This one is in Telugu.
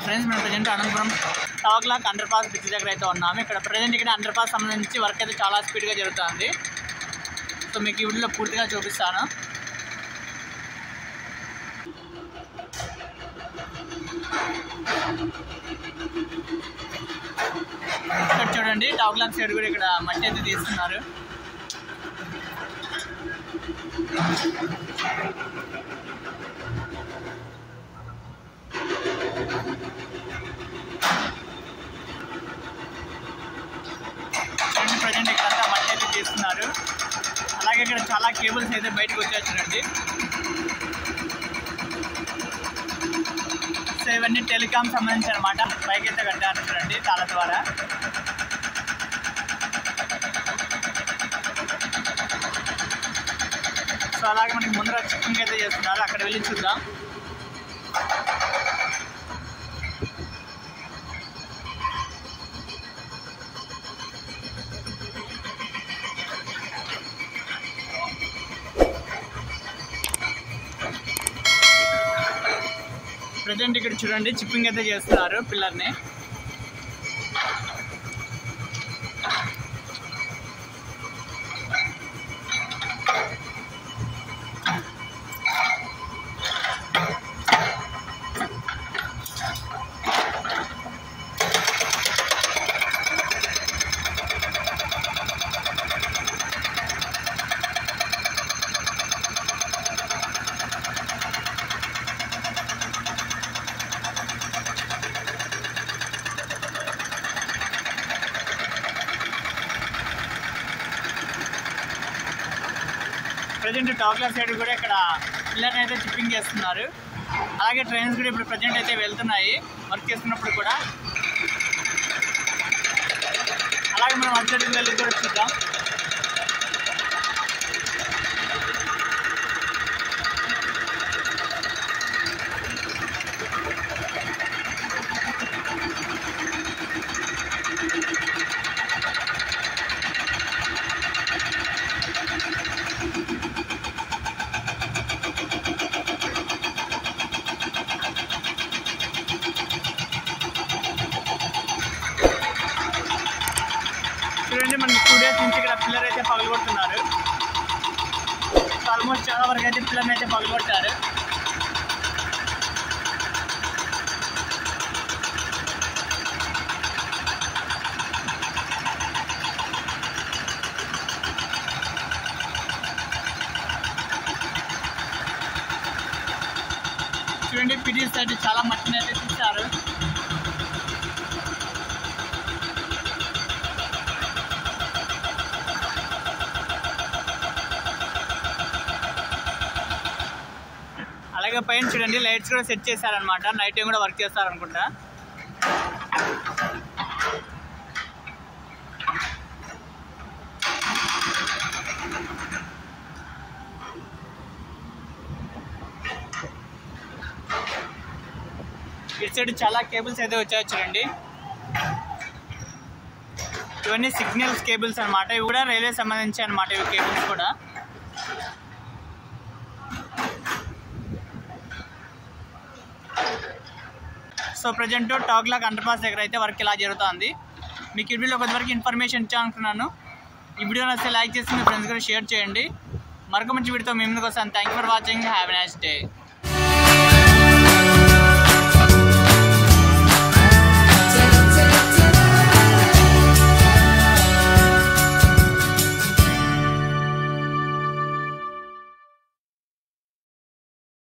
ఫ్రెండ్స్ మేము present Anantapuram tower clock underpass bridge దగ్గర అయితే ఉన్నాము ఇక్కడ ప్రజెంట్ ఇక్కడ అండర్ పాస్ సంబంధించి వర్క్ అయితే చాలా స్పీడ్గా జరుగుతుంది సో మీకు ఈ వీడియోలో పూర్తిగా చూపిస్తాను ఇక్కడ చూడండి టవర్ క్లాక్ సైడ్ కూడా ఇక్కడ మట్టి అయితే తీస్తున్నారు చూడండి ప్రజెంట్ ఇక్కడ మట్టి అయితే తీస్తున్నారు అలాగే ఇక్కడ చాలా కేబుల్స్ అయితే బయటకు వచ్చేసారండి సో ఇవన్నీ టెలికామ్ సంబంధించి అనమాట పైకి అయితే కట్టారు చూడండి తాళ ద్వారా సో అలాగే మనకి ముందర చిక్కింగ్ అయితే చేస్తున్నారు అక్కడ వెళ్ళి చూద్దాం ప్రజెంట్ ఇక్కడ చూడండి చిప్పింగ్ అయితే చేస్తున్నారు పిల్లర్ని ప్రజెంట్ టాక్లర్ సైడ్ కూడా ఇక్కడ పిల్లర్ని అయితే చిప్పింగ్ చేస్తున్నారు అలాగే ట్రైన్స్ కూడా ఇప్పుడు ప్రజెంట్ అయితే వెళ్తున్నాయి వర్క్ చేస్తున్నప్పుడు కూడా అలాగే మనం అటు వెళ్ళి కూడా చూద్దాం చూడండి మనకి టూ డేస్ నుంచి ఇక్కడ పిల్లర్ అయితే పగలగొడుతున్నారు ఆల్మోస్ట్ చాలా వరకు అయితే పిల్లర్ని అయితే పగలగొట్టారు చూడండి పిటి సైడ్ చాలా మట్టిని అయితే తీశారు అలాగే పైన చూడండి లైట్స్ కూడా సెట్ చేశారనమాట నైట్ టైం కూడా వర్క్ చేస్తారనుకుంటా ఇటు సైడ్ చాలా కేబుల్స్ అయితే వచ్చాయి చూడండి ఇవన్నీ సిగ్నల్స్ కేబుల్స్ అన్నమాట ఇవి కూడా రైల్వే సంబంధించి అనమాట ఇవి కేబుల్స్ కూడా సో ప్రజెంట్ టాక్లాక్ అండర్ పాస్ దగ్గర అయితే వర్క్ ఇలా జరుగుతుంది మీకు ఈ వీడియోలో కొంతవరకు ఇన్ఫర్మేషన్ ఇచ్చాలనుకున్నాను ఈ వీడియో నచ్చితే లైక్ చేసి మీ ఫ్రెండ్స్ కూడా షేర్ చేయండి మరొక మంచి వీడియోతో మీ ముందుకు వస్తాను thank for watching have nice day